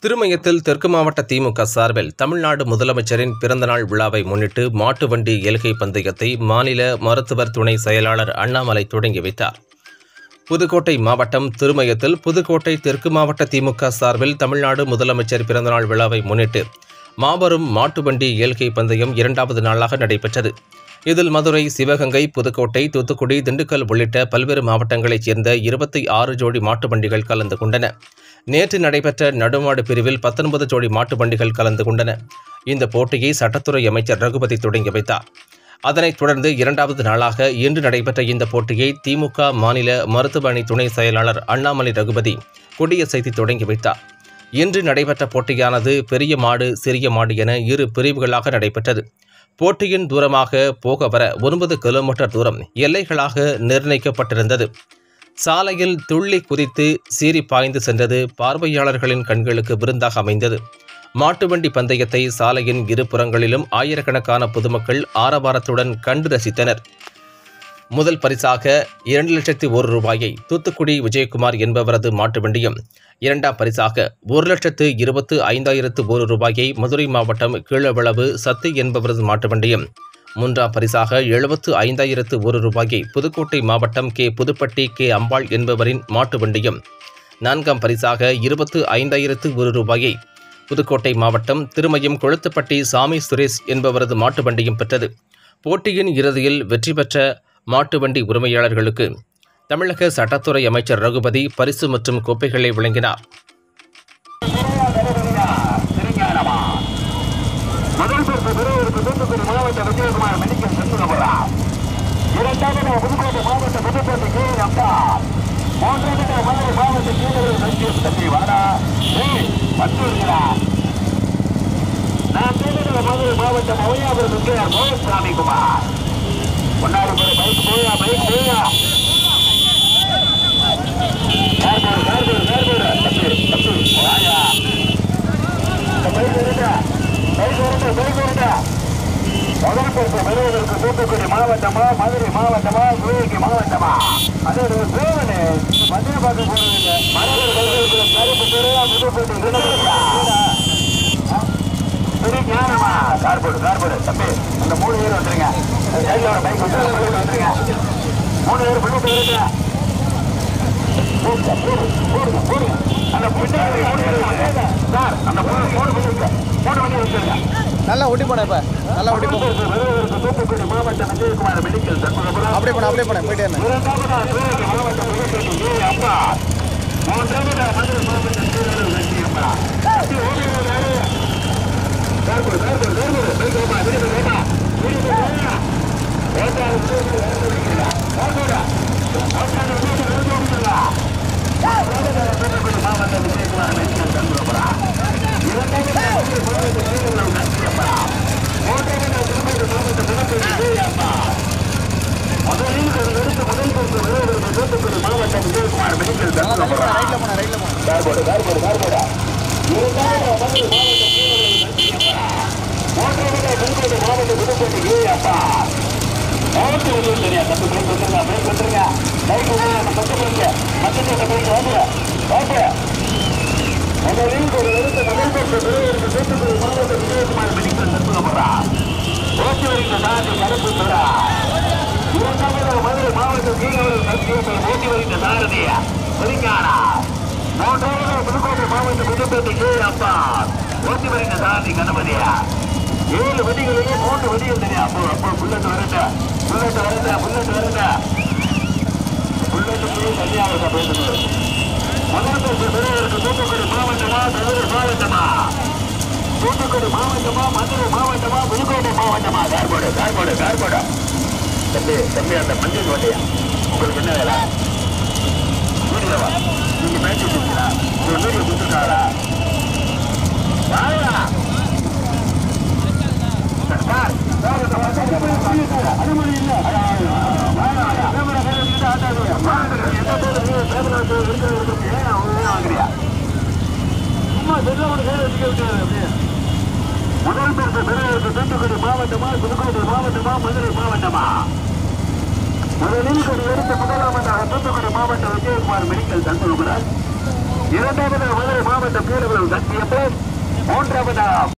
திருமயத்தில் தெற்கு மாவட்ட திமுக சார்பில் தமிழ்நாடு முதலமைச்சரின் பிறந்தநாள் விழாவை முன்னிட்டு மாட்டு வண்டி எல்கை பந்தயத்தை மாநில மருத்துவர் துணை செயலாளர் அண்ணாமலை தொடங்கி வைத்தார் புதுக்கோட்டை மாவட்டம் திருமயத்தில் புதுக்கோட்டை தெற்கு மாவட்ட திமுக சார்பில் தமிழ்நாடு முதலமைச்சர் பிறந்தநாள் விழாவை முன்னிட்டு மாபெரும் மாட்டு வண்டி இயல்கை பந்தயம் இரண்டாவது நாளாக நடைபெற்றது இதில் மதுரை சிவகங்கை புதுக்கோட்டை தூத்துக்குடி திண்டுக்கல் உள்ளிட்ட பல்வேறு மாவட்டங்களைச் சேர்ந்த இருபத்தி ஆறு ஜோடி மாட்டு வண்டிகள் கலந்து கொண்டன நேற்று நடைபெற்ற நடுமாடு பிரிவில் பத்தொன்பது ஜோடி மாட்டு வண்டிகள் கலந்து கொண்டன இந்த போட்டியை சட்டத்துறை அமைச்சர் ரகுபதி தொடங்கி வைத்தார் அதனைத் தொடர்ந்து இரண்டாவது நாளாக இன்று நடைபெற்ற இந்த போட்டியை திமுக மாநில மருத்துவ அணி துணை செயலாளர் அண்ணாமலை ரகுபதி கொடியசைத்து தொடங்கி வைத்தார் இன்று நடைபெற்ற போட்டியானது பெரிய மாடு சிறிய மாடு என இரு பிரிவுகளாக நடைபெற்றது போட்டியின் தூரமாக போக வர ஒன்பது கிலோமீட்டர் தூரம் எல்லைகளாக நிர்ணயிக்கப்பட்டிருந்தது சாலையில் துள்ளி குதித்து சீறி பாய்ந்து சென்றது பார்வையாளர்களின் கண்களுக்கு விருந்தாக அமைந்தது மாட்டுவண்டி பந்தயத்தை சாலையின் இரு புறங்களிலும் ஆயிரக்கணக்கான பொதுமக்கள் ஆரவாரத்துடன் கண்டு ரசித்தனர் முதல் பரிசாக இரண்டு லட்சத்தி ஒரு ரூபாயை தூத்துக்குடி விஜயகுமார் என்பவரது மாட்டு வண்டியும் இரண்டாம் பரிசாக ஒரு லட்சத்து இருபத்து ஐந்தாயிரத்து ஒரு ரூபாயை மதுரை மாவட்டம் கீழவளவு சத்து என்பவரது மாட்டு வண்டியும் மூன்றாம் பரிசாக எழுபத்து ஐந்தாயிரத்து ஒரு ரூபாயை புதுக்கோட்டை மாவட்டம் கே புதுப்பட்டி கே அம்பாள் என்பவரின் மாட்டு வண்டியும் நான்காம் பரிசாக இருபத்து ஐந்தாயிரத்து ஒரு ரூபாயை புதுக்கோட்டை மாவட்டம் திருமயம் கொளுத்துப்பட்டி சாமி சுரேஷ் என்பவரது மாட்டு வண்டியும் பெற்றது போட்டியின் இறுதியில் வெற்றி பெற்ற மாட்டு வண்டி உரிமையாளர்களுக்கு தமிழக சட்டத்துறை அமைச்சர் ரகுபதி பரிசு மற்றும் கோப்பைகளை வழங்கினார் முதல் பரிசு பெறுவதற்கு தூத்துக்குடி மாவட்ட விஜயகுமார் மெடிக்கல் சென்றுகிறார் இரண்டாவது புதுக்கோட்டை மாவட்ட புதுக்கோட்டை கே அப்பா மூன்றாவது மதுரை மாவட்ட கீழே சஞ்சீவ் தம்பி வாடா பத்து இருக்கிறார் நான் தேர்ந்தெடுத்த மதுரை மாவட்டம் அவையாபுரம் முக்கியார் மோகன் சாமி குமார் ஒன்னாறு பேர் பைக் போயா பைக் போயா கார்போடு கார்போடு கார்போடு தம்பி தம்பி வாயா இந்த பைக் இருக்கா பைக் வருங்க பைக் வருங்க முதல் பரிசு பெறுவதற்கு தூத்துக்குடி மாவட்டமா மதுரை மாவட்டமா சிவகங்கை மாவட்டமா அது ஒரு சேவனு மதுரை பார்க்க போறதில்லை மதுரை கருப்பு கருப்பு பெருவா புதுப்பட்டு பெரிய ஞானமா கார்போர்டு கார்போர்டு தம்பி அந்த மூணு பேர் வந்துருங்க சைடில் ஒரு பைக் வந்து வந்துருங்க மூணு பேர் பிள்ளை போயிருங்க போடுங்க, போடுங்க, போடுங்க, போடுங்க. அந்த பின்னாடி மூணு பேர் வந்துருங்க. சார் அந்த மூணு மூணு வண்டி மூணு வண்டி வச்சிருங்க நல்லா ஒட்டி போன இப்ப நல்லா ஒட்டி போ தூத்துக்குடி மாவட்டம் விஜயகுமார் மெடிக்கல் தற்போது அப்படியே போன அப்படியே போன போயிட்டே இருந்தேன் இரண்டாவதா சிவகங்கை மாவட்டம் புதுக்கோட்டை ஏ அப்பா மூன்றாவதா மதுரை மாவட்டம் திருநெல்வேலி வெற்றி அப்பா அப்படி ஓடுகிறாரு கார்போடு கார்போடு கார்போடு பைக் ஓமா விடுது வேமா விடுது வேமா ஓட்டாரு விடுது வேமா கார்போடா ஓட்டாரு விடுது வேமா தூத்துக்குடி மாவட்டம் விஜயகுமார் மெடிக்கல் தற்போது இரண்டாவதா மதுரை மாவட்டம் திருநெல்வேலி வெற்றி அப்பா மூன்றாவதா திருப்பதி மாவட்டம் புதுக்கோட்டை ஏ அப்பா முதலில் ஒரு நிறுத்த முதல் பரிசு விருதுக்கு தூத்துக்குடி மாவட்டம் விஜயகுமார் மெடிக்கல் ரைட்ல தற்போது போன ரைட்ல போன கார்போடு கார்போடு கார்போடா இரண்டாவது மதுரை மாவட்டம் மூன்றாவது புதுக்கோட்டை மாவட்டம் புதுக்கோட்டை ஏ அப்பா மாவட்ட வெளியில் தெரியா தப்பு பைக் வந்துருங்க பைக் வந்துருங்க பைக் வந்து பத்து பைக் பத்து பைக் வாங்க வாங்க முதலில் ஒரு நிறுத்த முதல் பரிசு விருதுக்கு தூத்துக்குடி மாவட்டம் விஜயகுமார் மெடிக்கல் தற்போது ஓட்டி வருகின்ற தாண்டி கருப்பு பெறா இரண்டாவது மதுரை மாவட்டம் கீழவர்கள் சத்தியத்தில் ஓட்டி வருகின்ற சாரதியா ஒதுங்கானா மூன்றாவது புதுக்கோட்டை மாவட்டம் புதுப்பேட்டை கே அப்பா ஓட்டி வருகின்ற சாரதி கணபதியா ஏழு வண்டிகளிலே மூன்று வண்டிகள் தெரியும் அப்போ அப்போ புல்லட் வரட்ட புல்லட் வரட்ட புல்லட் வரட்ட புல்லட்டுக்கு தனியாக இருக்க பேசுறது முதல் பரிசு பெறுவதற்கு தூத்துக்குடி மாவட்டமா மதுரை மாவட்டமா தூத்துக்குடி மாவட்டமா மதுரை மாவட்டமா புதுக்கோட்டை மாவட்டமா கார்போடு கார்போடு கார்போடு தம்பி தம்பி அந்த மஞ்சள் வண்டியா உங்களுக்கு என்ன வேலை வீடியோவா நீங்க பேசி கொடுத்தீங்களா ஒரு வீடியோ கொடுத்துருக்காரா வாங்கடா சார் சார் இந்த வசதி எப்படி புரியுது? அனுமதி இல்லை. கேமரா கையில வச்சுக்கிட்டு ஆட்டாதுங்க. எந்த பேரு நீ கேமரா கையில இருக்கிறது இருக்கு. ஏன் அவங்க வாங்குறியா? சும்மா செல்ல கையில வச்சுக்க விட்டாரு அப்படியே முதல் பரிசு பெறுவதற்கு தூத்துக்குடி மாவட்டமா புதுக்கோட்டை மாவட்டமா மதுரை மாவட்டமா முதலில் ஒரு எடுத்த முதலாவதாக தூத்துக்குடி மாவட்ட விஜயகுமார் மெடிக்கல் தந்துள்ளார் இரண்டாவது மதுரை மாவட்டம் கீழவளவு சக்தியப்பன் மூன்றாவது